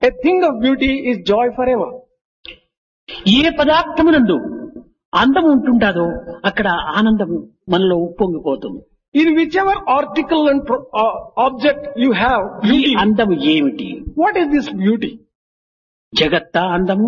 A thing of beauty is joy forever. ఏ పదార్థమునందు అందం ఉంటుంటాదో అక్కడ ఆనందం మనలో ఉప్పొంగిపోతుంది In whichever article and pro- uh, object you have ఈ beauty, అందము ఏమిటి what is this beauty? జగత్తా అందము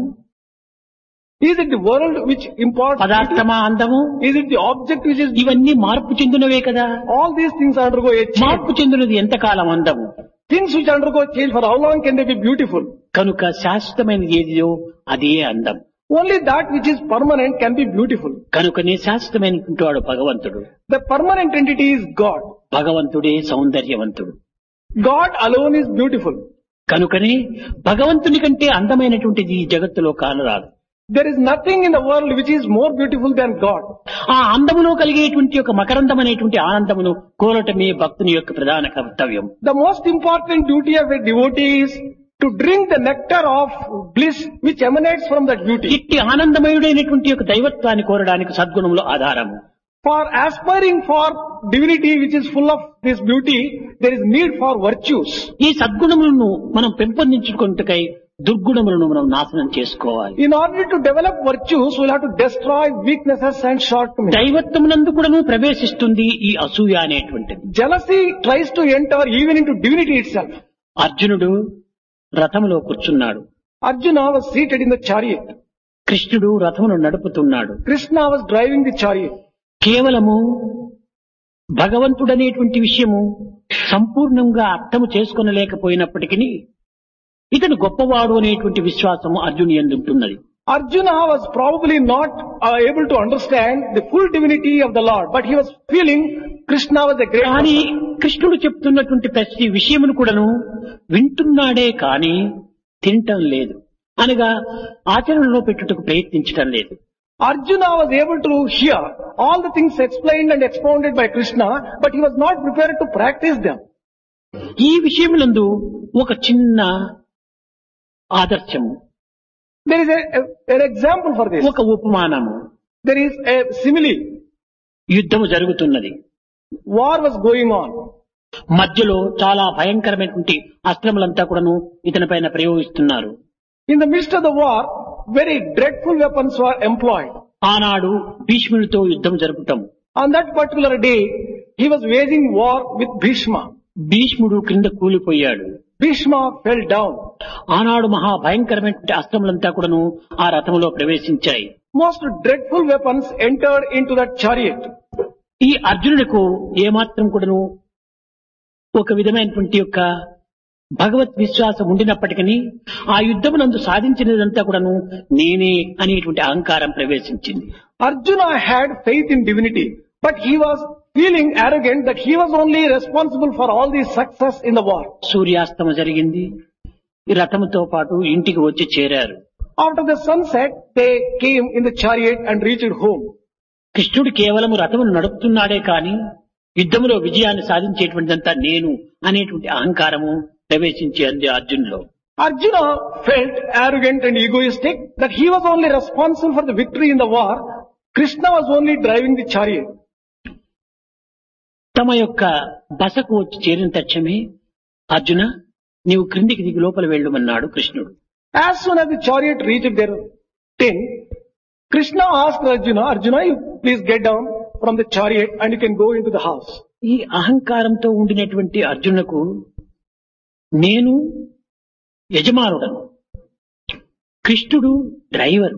Is it the world which imparts beauty? పదార్థమా అందము Is it the object which is ఇవన్నీ మార్పు చెందినవే కదా all these things undergo a change? మార్పు చెందినది ఎంతకాలం అందము Things which undergo change for how long can they be beautiful? కనుక శాశ్వతమైనది ఏదియో అదే అందం Only that which is permanent can be beautiful. కనుకనే శాశ్వతమైనటువంటి వాడు భగవంతుడు The permanent entity is God. భగవంతుడే సౌందర్యవంతుడు God alone is beautiful. కనుకనే భగవంతుని కంటే అందమైనటువంటిది ఈ జగత్తులో కానరాదు There is nothing in the world which is more beautiful than God. ఆ అందములో కలిగేటువంటి ఒక మకరందం అనేటువంటి ఆనందమును కోరటమే భక్తుని యొక్క ప్రధాన కర్తవ్యం The most important duty of a devotee is to drink the nectar of bliss which emanates from that beauty. ఇట్టి ఆనందమయుడైనటువంటి యొక్క దైవత్వాన్ని కోరడానికి సద్గుణములు ఆధారము For aspiring for divinity which is full of this beauty, there is need for virtues. ఈ సద్గుణములను మనం పెంపొందించుకుంటుకై దుర్గుణములను మనం నాశనం చేసుకోవాలి In order to develop virtues, we'll have to destroy weaknesses and shortcomings. దైవత్వమునందు కూడాను ప్రవేశిస్తుంది ఈ అసూయ అనేటువంటిది Jealousy tries to enter even into divinity itself. అర్జునుడు రథములో కూర్చున్నాడు Arjuna was seated in the chariot. కృష్ణుడు రథమును నడుపుతున్నాడు Krishna was driving the chariot. కేవలము భగవంతుడనేటువంటి విషయము సంపూర్ణంగా అర్థము చేసుకొనలేకపోయినప్పటికీ ఇతను గొప్పవాడు అనేటువంటి విశ్వాసము అర్జుని ఎందుంటున్నది Arjuna was probably not uh, able to understand the full divinity of the Lord, but he was feeling Krishna was a great కానీ person. కృష్ణుడు చెప్తున్నటువంటి ప్రతి విషయమును కూడాను వింటున్నాడే కానీ తినటం లేదు అనగా ఆచరణలో పెట్టుటకు ప్రయత్నించటం లేదు Arjuna was able to hear all the things explained and expounded by Krishna, but he was not prepared to practice them. ఈ విషయములందు ఒక చిన్న ఆదర్శము There is a, a- an example for this. ఒక ఉపమానము There is a simile. యుద్ధము జరుగుతున్నది War was going on. మధ్యలో చాలా భయంకరమైనటువంటి అస్త్రములంతా కూడాను ఇతని పైన ప్రయోగిస్తున్నారు In the midst of the war, very dreadful weapons were employed. ఆనాడు భీష్ముడితో యుద్ధం జరుపుటం On that particular day, he was waging war with Bhishma. భీష్ముడు క్రింద కూలిపోయాడు Bhishma fell down. ఆనాడు మహా భయంకరమైనటువంటి అస్త్రములంతా కూడాను ఆ రథములో ప్రవేశించాయి Most dreadful weapons entered into that chariot. ఈ అర్జునుడికు ఏమాత్రం కూడాను ఒక విధమైనటువంటి యొక్క భగవత్ విశ్వాసం ఉండినప్పటికీ ఆ యుద్ధమునందు సాధించినదంతా కూడాను నేనే అనేటువంటి అహంకారం ప్రవేశించింది Arjuna had faith in divinity, but he was feeling arrogant that he was only responsible for all the success in the war. సూర్యాస్తమ జరిగింది ఈ రథముతో పాటు ఇంటికి వచ్చి చేరారు After the sunset, they came in the chariot and reached home. కృష్ణుడు కేవలం రథమును నడుపుతున్నాడే కాని యుద్ధములో విజయాన్ని సాధించేటువంటిదంతా నేను అనేటువంటి అహంకారము ప్రవేశించి అంది అర్జునులో Arjuna felt arrogant and egoistic that he was only responsible for the victory in the war. Krishna was only driving the chariot. తమ యొక్క బసకు వచ్చి చేరిన తక్షణమే అర్జున నీవు క్రిందికి దిగి లోపల వెళ్ళమన్నాడు కృష్ణుడు As soon as the chariot reached their tent, Krishna asked Arjuna, Arjuna, you please get down from the chariot and you can go into the house. ఈ అహంకారంతో ఉండినటువంటి అర్జునుకు నేను యజమానుడను కృష్ణుడు డ్రైవరు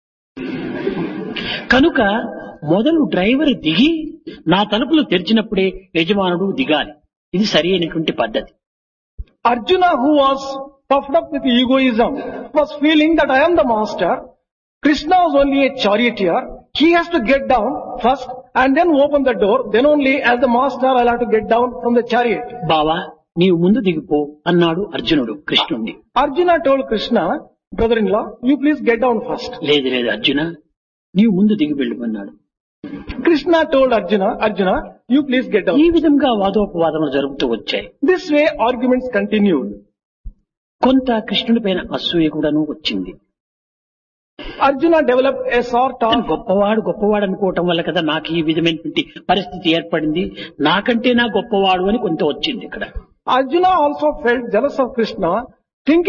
కనుక మొదలు డ్రైవర్ దిగి నా తలుపులు తెరిచినప్పుడే యజమానుడు దిగాలి ఇది సరి అయినటువంటి పద్ధతి Arjuna, who was puffed up with egoism, was feeling that I am the master. Krishna was only a charioteer. He has to get down first and then open the door. Then only as the master I'll have to get down from the chariot. బావా నీవు ముందు దిగిపో అన్నాడు అర్జునుడు కృష్ణుణ్ణి Arjuna told Krishna, brother-in-law, you please get down first. లేదు లేదు అర్జున నీవు ముందు దిగి వెళ్ళమన్నాడు Krishna told Arjuna, Arjuna, you please get down. ఈ విధంగా వాదోపవాదములు జరుగుతూ వచ్చాయి This way arguments continued. కొంత కృష్ణుడి పైన అసూయ కూడాను వచ్చింది Arjuna developed a sort అతను of గొప్పవాడు గొప్పవాడు అనుకోవటం వల్ల కదా నాకు ఈ విధమైనటువంటి పరిస్థితి ఏర్పడింది నాకంటే నా గొప్పవాడు అని కొంత వచ్చింది ఇక్కడ Arjuna also felt jealous of Krishna